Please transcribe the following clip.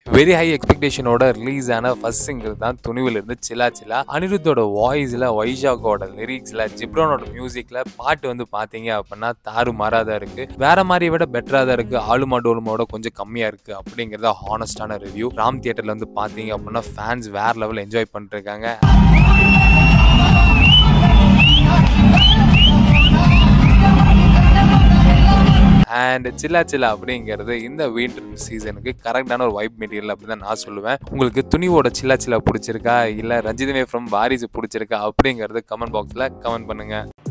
very high எக்ஸ்பெக்டேஷனோட release ஆன first single தான் துணிவில் இருந்து சிலா சிலா அனிருத்தோட வாய்ஸில் வைஷாக்கோட லிரிக்ஸில் ஜிப்ரோனோட மியூசிக்கில் பாட்டு வந்து பார்த்தீங்க அப்படின்னா தாறு மாறாதான் இருக்கு வேற மாதிரி விட பெட்டராக தான் இருக்கு ஆளுமா டோலுமாவோட கொஞ்சம் கம்மியாக இருக்கு அப்படிங்கிறத ஹானஸ்டான ரிவ்யூ ராம் தியேட்டர்ல வந்து பார்த்தீங்க அப்படின்னா ஃபேன்ஸ் வேற லெவல் என்ஜாய் பண்ணிட்டு இருக்காங்க அண்ட் சில்லா சில்லா அப்படிங்கிறது இந்த வின்டர் சீசனுக்கு கரெக்டான ஒரு வைப் மெட்டீரியல் அப்படி தான் நான் சொல்லுவேன் உங்களுக்கு துணிவோட சில்லா சில்லா பிடிச்சிருக்கா இல்லை ரஞ்சிதமே ஃப்ரம் வாரிசு பிடிச்சிருக்கா அப்படிங்கிறது கமெண்ட் பாக்ஸில் கமெண்ட் பண்ணுங்க